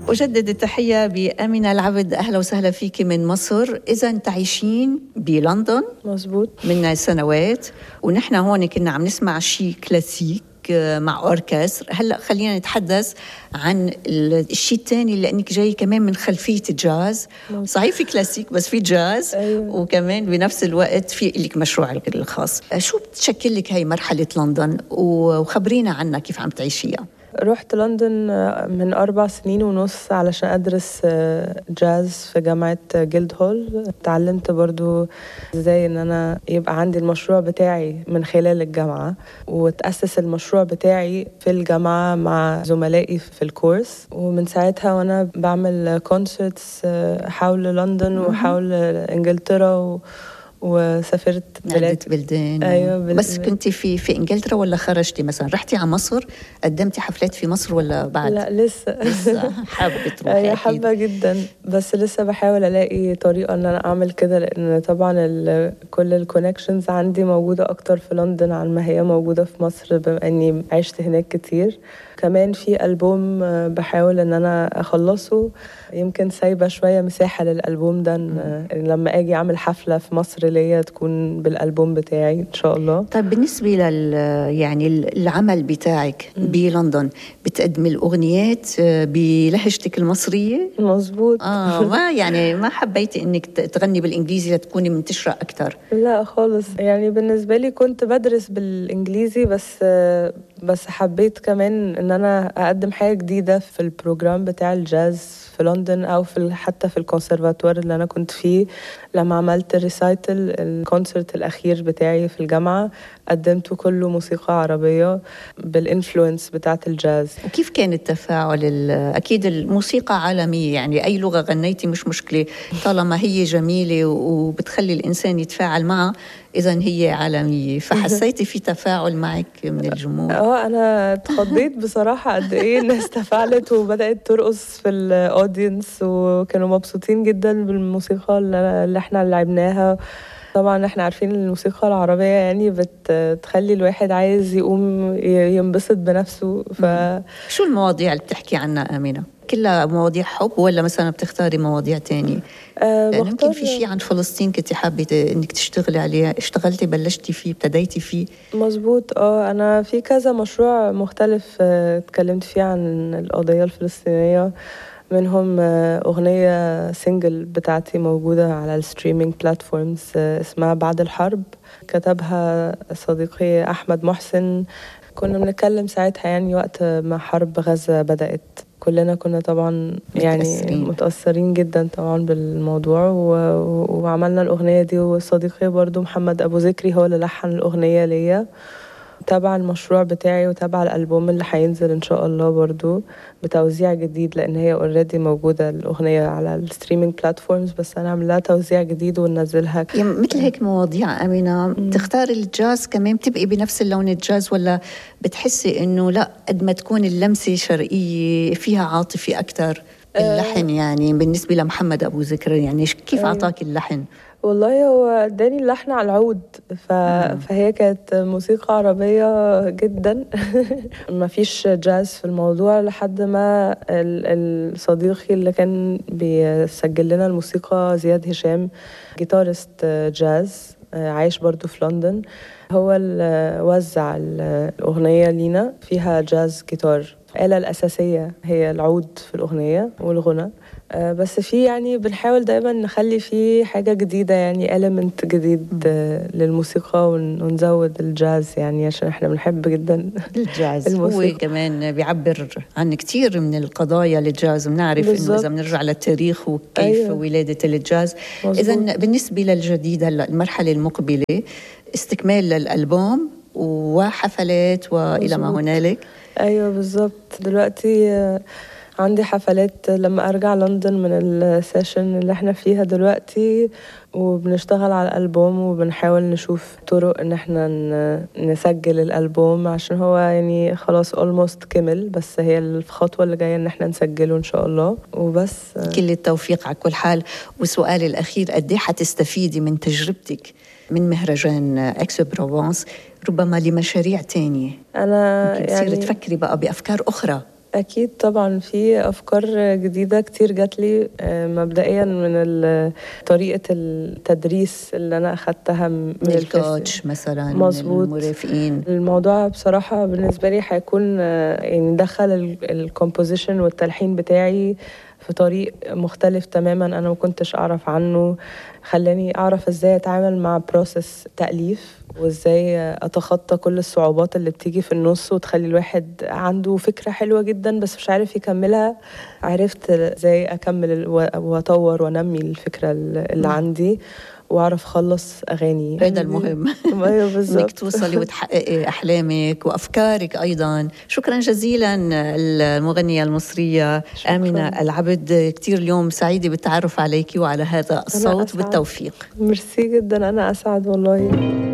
أجدد التحية بأمينة العبد أهلا وسهلا فيك من مصر إذا تعيشين بلندن مزبوط من سنوات ونحن هون كنا عم نسمع شيء كلاسيك مع اوركستر هلا خلينا نتحدث عن الشيء الثاني لانك جاي كمان من خلفيه الجاز صحيح في كلاسيك بس في جاز أيوة. وكمان بنفس الوقت في لك مشروعك الخاص شو بتشكل لك هاي مرحله لندن وخبرينا عنها كيف عم تعيشيها رحت لندن من أربع سنين ونص علشان أدرس جاز في جامعة جيلد هول تعلمت برضو إزاي إن أنا يبقى عندي المشروع بتاعي من خلال الجامعة وتأسس المشروع بتاعي في الجامعة مع زملائي في الكورس ومن ساعتها وأنا بعمل كونسرتس حول لندن وحول إنجلترا و وسافرت بلاد بلدان ايوه بلد بس كنت في في انجلترا ولا خرجتي مثلا رحتي على مصر قدمتي حفلات في مصر ولا بعد لا لسه لسه حابه تروحي ايوه حابه جدا بس لسه بحاول الاقي طريقه ان انا اعمل كده لان طبعا كل الكونكشنز عندي موجوده اكتر في لندن عن ما هي موجوده في مصر بما اني عشت هناك كتير كمان في ألبوم بحاول إن أنا أخلصه يمكن سايبة شوية مساحة للألبوم ده لما أجي أعمل حفلة في مصر ليا تكون بالألبوم بتاعي إن شاء الله طيب بالنسبة لل يعني العمل بتاعك بلندن بتقدمي الأغنيات بلهجتك المصرية؟ مظبوط آه ما يعني ما حبيتي إنك تغني بالإنجليزي لتكوني منتشرة أكثر لا خالص يعني بالنسبة لي كنت بدرس بالإنجليزي بس بس حبيت كمان ان انا اقدم حاجه جديده في البروجرام بتاع الجاز في لندن او في حتى في الكونسرفاتوار اللي انا كنت فيه لما عملت الريسايتل الكونسرت الاخير بتاعي في الجامعه قدمته كله موسيقى عربيه بالانفلونس بتاعت الجاز وكيف كان التفاعل اكيد الموسيقى عالميه يعني اي لغه غنيتي مش مشكله طالما هي جميله وبتخلي الانسان يتفاعل معها اذا هي عالميه فحسيتي في تفاعل معك من الجمهور اه انا اتخضيت بصراحه قد ايه الناس تفاعلت وبدات ترقص في الاودينس وكانوا مبسوطين جدا بالموسيقى اللي احنا لعبناها طبعا احنا عارفين الموسيقى العربية يعني بتخلي الواحد عايز يقوم ينبسط بنفسه ف شو المواضيع اللي بتحكي عنها آمنة؟ كلها مواضيع حب ولا مثلا بتختاري مواضيع تانية؟ أه يعني يمكن في شيء عن فلسطين كنت حابة انك تشتغلي عليه، اشتغلتي بلشتي فيه، ابتديتي فيه؟ مزبوط اه انا في كذا مشروع مختلف اتكلمت فيه عن القضية الفلسطينية منهم أغنية سنجل بتاعتي موجودة على الستريمينج بلاتفورمز اسمها بعد الحرب كتبها صديقي أحمد محسن كنا بنتكلم ساعتها يعني وقت ما حرب غزة بدأت كلنا كنا طبعا يعني متأثرين. متأثرين جدا طبعا بالموضوع و... وعملنا الأغنية دي وصديقي برضو محمد أبو ذكري هو اللي لحن الأغنية ليا تبع المشروع بتاعي وتبع الألبوم اللي هينزل إن شاء الله برضو بتوزيع جديد لأن هي اوريدي موجودة الأغنية على الستريمينج بلاتفورمز بس أنا عاملاها توزيع جديد وننزلها يعني مثل هيك مواضيع أمينة بتختاري الجاز كمان بتبقي بنفس اللون الجاز ولا بتحسي إنه لا قد ما تكون اللمسة شرقية فيها عاطفة أكثر اللحن يعني بالنسبة لمحمد أبو ذكر يعني كيف أعطاك اللحن؟ والله هو اداني اللحن على العود ف... فهي كانت موسيقى عربية جدا ما فيش جاز في الموضوع لحد ما الصديقي اللي كان بيسجل لنا الموسيقى زياد هشام جيتارست جاز عايش برضو في لندن هو اللي وزع الأغنية لينا فيها جاز جيتار الآلة الأساسية هي العود في الأغنية والغنى بس في يعني بنحاول دايما نخلي فيه حاجة جديدة يعني إليمنت جديد للموسيقى ونزود الجاز يعني عشان احنا بنحب جدا الجاز الموسيقى. هو كمان بيعبر عن كثير من القضايا للجاز بنعرف انه اذا بنرجع للتاريخ وكيف أيوة. ولادة الجاز اذا بالنسبة للجديد هلا المرحلة المقبلة استكمال للألبوم وحفلات والى ما هنالك ايوه بالظبط دلوقتي عندي حفلات لما ارجع لندن من السيشن اللي احنا فيها دلوقتي وبنشتغل على الالبوم وبنحاول نشوف طرق ان احنا نسجل الالبوم عشان هو يعني خلاص اولموست كمل بس هي الخطوه اللي جايه ان احنا نسجله ان شاء الله وبس كل التوفيق على كل حال وسؤالي الاخير قد ايه حتستفيدي من تجربتك من مهرجان اكسو بروفانس ربما لمشاريع تانية انا يعني تفكري بقى بافكار اخرى أكيد طبعا في أفكار جديدة كتير جات لي مبدئيا من طريقة التدريس اللي أنا أخدتها من الكوتش مثلا مظبوط المرافقين الموضوع بصراحة بالنسبة لي هيكون يعني دخل الكومبوزيشن والتلحين بتاعي في طريق مختلف تماما انا ما كنتش اعرف عنه خلاني اعرف ازاي اتعامل مع بروسس تاليف وازاي اتخطى كل الصعوبات اللي بتيجي في النص وتخلي الواحد عنده فكره حلوه جدا بس مش عارف يكملها عرفت ازاي اكمل واطور وانمي الفكره اللي عندي واعرف اخلص اغاني هذا المهم ايوه بالظبط انك توصلي وتحققي احلامك وافكارك ايضا شكرا جزيلا المغنيه المصريه شكرا. امنه العبد كثير اليوم سعيده بالتعرف عليك وعلى هذا الصوت بالتوفيق ميرسي جدا انا اسعد والله